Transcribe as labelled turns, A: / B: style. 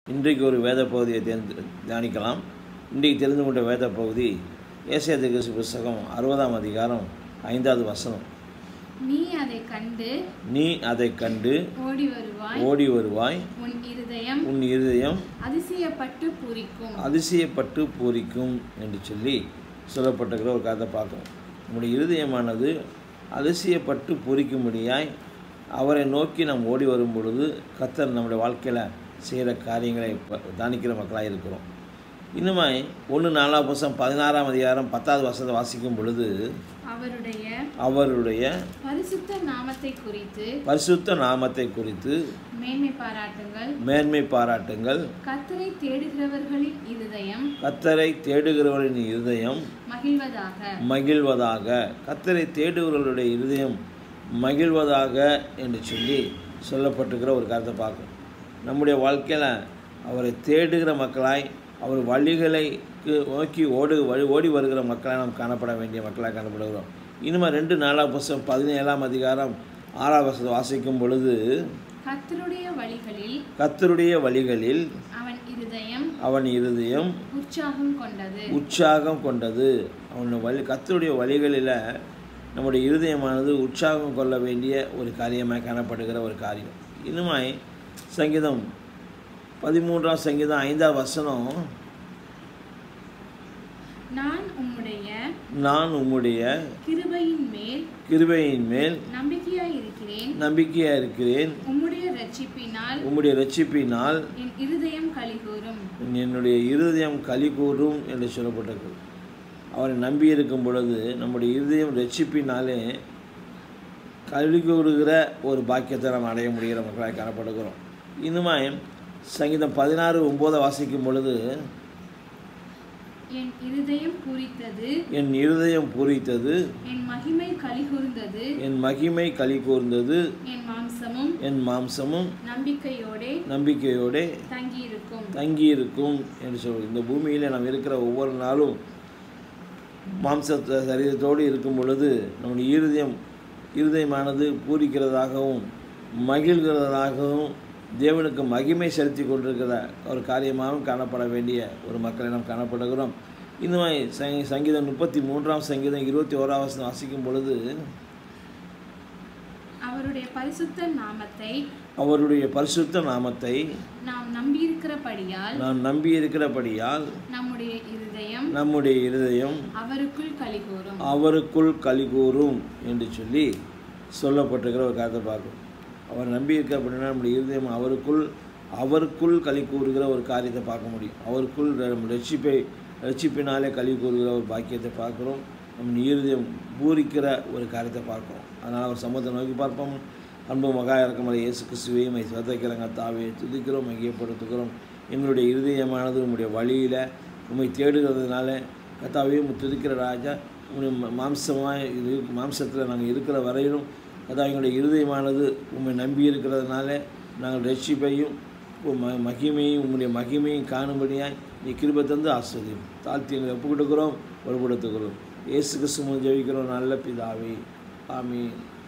A: இன்றைக்கு ஒரு வேத பகுதியை தேர்ந்து தியானிக்கலாம் இன்றைக்கு தெரிந்து கொண்ட வேத பகுதி ஏசியா திருக்கசி புஸ்தகம் அறுபதாம் அதிகாரம் ஐந்தாவது வசனம்
B: நீ அதை கண்டு
A: நீ அதை கண்டு
B: ஓடி வருவாய்
A: ஓடி வருவாய்
B: உன் இருதயம்
A: உன் இருதயம்
B: அதிசயப்பட்டு பூரிக்கும்
A: அதிசயப்பட்டு பூரிக்கும் என்று சொல்லி சொல்லப்பட்டிருக்கிற ஒரு கதை பார்க்கணும் நம்முடைய இருதயமானது அதிசயப்பட்டு பூரிக்கும்படியாய் அவரை நோக்கி நாம் ஓடி வரும் பொழுது கத்தர் நம்முடைய வாழ்க்கையில் செய்கிற காரியங்களை ப- தானிக்கிற மக்களாக இருக்கிறோம் இன்னுமாய் ஒன்று நாலாம் புசம் பதினாறாம் அதிகாரம் பத்தாவது வசனத்தை வாசிக்கும் பொழுது
B: அவருடைய
A: அவருடைய
B: பரிசுத்த நாமத்தை குறித்து
A: பரிசுத்த நாமத்தை குறித்து
B: மேன்மை பாராட்டுங்கள்
A: மேன்மை பாராட்டுங்கள்
B: கத்தரை தேடுகிறவர்களின் இருதயம்
A: கத்தரை தேடுகிறவரின் இருதயம்
B: மகிழ்வதாக
A: மகிழ்வதாக கத்தரை தேடுகிறவர்களுடைய இருதயம் மகிழ்வதாக என்று சொல்லி சொல்லப்பட்டிருக்கிற ஒரு கருத்தை பார்க்கணும் நம்முடைய வாழ்க்கையில் அவரை தேடுகிற மக்களாய் அவர் வழிகளைக்கு நோக்கி ஓடு வழி ஓடி வருகிற மக்களாய் நாம் காணப்பட வேண்டிய மக்களாக காணப்படுகிறோம் இனிமேல் ரெண்டு நாலாம் புஸ்தகம் பதினேழாம் அதிகாரம் ஆறாம் வசதி வாசிக்கும் பொழுது
B: கத்தருடைய வழிகளில்
A: கத்தருடைய வழிகளில்
B: அவன் இருதயம்
A: அவன் இருதயம்
B: உற்சாகம் கொண்டது
A: உற்சாகம் கொண்டது அவன் வழி கத்தருடைய வழிகளில் நம்முடைய இருதயமானது உற்சாகம் கொள்ள வேண்டிய ஒரு காரியமாக காணப்படுகிற ஒரு காரியம் இன்னுமாய் சங்கீதம் பதிமூன்றாம் சங்கீதம் ஐந்தாம் வசனம்
B: நான் உம்முடைய
A: நான் உம்முடைய
B: கிருபையின் மேல்
A: கிருபையின் மேல்
B: நம்பிக்கையாய் இருக்கிறேன்
A: நம்பிக்கையாக இருக்கிறேன்
B: உம்முடைய ரட்சிப்பினால்
A: உம்முடைய ரட்சிப்பினால்
B: என் இருதயம் கலிகூரும்
A: என்னுடைய இருதயம் களி கூறும் என்று சொல்லப்பட்டிருக்கு அவரை நம்பி இருக்கும் பொழுது நம்முடைய இருதயம் ரட்சிப்பினாலே களி கூறுகிற ஒரு பாக்கியத்தை நாம் அடைய முடிகிற மக்களாக காணப்படுகிறோம் இன்னுமாய் சங்கீதம் பதினாறு ஒம்போதை வாசிக்கும் பொழுது
B: என் இருதயம் பூரித்தது
A: என் இருதயம் பூரித்தது
B: என் மகிமை கலிகூர்ந்தது
A: என் மகிமை களி கூர்ந்தது
B: என் மாம்சமும்
A: என் மாம்சமும்
B: நம்பிக்கையோடே
A: நம்பிக்கையோடே
B: தங்கியிருக்கும்
A: தங்கியிருக்கும் என்று சொல் இந்த பூமியில் நாம் இருக்கிற ஒவ்வொரு நாளும் மாம்ச சரீரத்தோடு இருக்கும் பொழுது நம்முடைய இருதயம் இருதயமானது பூரிக்கிறதாகவும் மகிழ்கிறதாகவும் தேவனுக்கு மகிமை செலுத்தி கொண்டிருக்கிற ஒரு காரியமாகவும் காணப்பட வேண்டிய ஒரு மக்களை நாம் காணப்படுகிறோம் இன்னும் சங்கி சங்கீதம் முப்பத்தி மூன்றாம் சங்கீதம் இருபத்தி ஓராம் வசனம் வாசிக்கும் பொழுது
B: அவருடைய பரிசுத்த நாமத்தை
A: அவருடைய பரிசுத்த நாமத்தை
B: நாம் நம்பியிருக்கிறபடியால்
A: நான் நம்பி இருக்கிறபடியால்
B: நம்முடைய இருதயம்
A: நம்முடைய இருதயம்
B: அவருக்குள் கலிகூரும்
A: அவருக்குள் களி கூறும் என்று சொல்லி சொல்லப்பட்டிருக்கிற ஒரு கருத்தை பார்க்கும் அவர் நம்பி இருக்க அப்படின்னா நம்முடைய இருதயம் அவருக்குள் அவருக்குள் களி கூறுகிற ஒரு காரியத்தை பார்க்க முடியும் அவருக்குள் நம்ம ரட்சிப்பை ரட்சிப்பினாலே களி கூறுகிற ஒரு பாக்கியத்தை பார்க்குறோம் நம்ம இருதயம் பூரிக்கிற ஒரு காரியத்தை பார்க்குறோம் அதனால் அவர் சமூகத்தை நோக்கி பார்ப்போம் அன்பு மகா இறக்கமலை இயேசு கிறிஸ்துவையும் மை சதைக்கிறங்க தாவே துதிக்கிறோம் மையப்படுத்துகிறோம் எங்களுடைய இருதயமானது உம்முடைய வழியில் உம்மை தேடுகிறதுனால கத்தாவே உம்மை துதிக்கிற ராஜா உம்முடைய ம- மாம்சமாய் இது மாம்சத்தில் நாங்கள் இருக்கிற வரையிலும் கதா எங்களுடைய இருதயமானது உம்மை நம்பி இருக்கிறதுனால நாங்கள் ரட்சிப்பையும் உம் ம- மகிமையும் உம்முடைய மகிமையும் காணும்படியாய் நீ கிருபை தந்து ஆஸ்வதியும் தாழ்த்தி எங்களை ஒப்பு கொடுக்குறோம் பொறுப்படுத்துகிறோம் இயேசு கிறிஸ்து மூலம் ஜெபிக்கிறோம் நல்ல பிதாவே ஆமீன்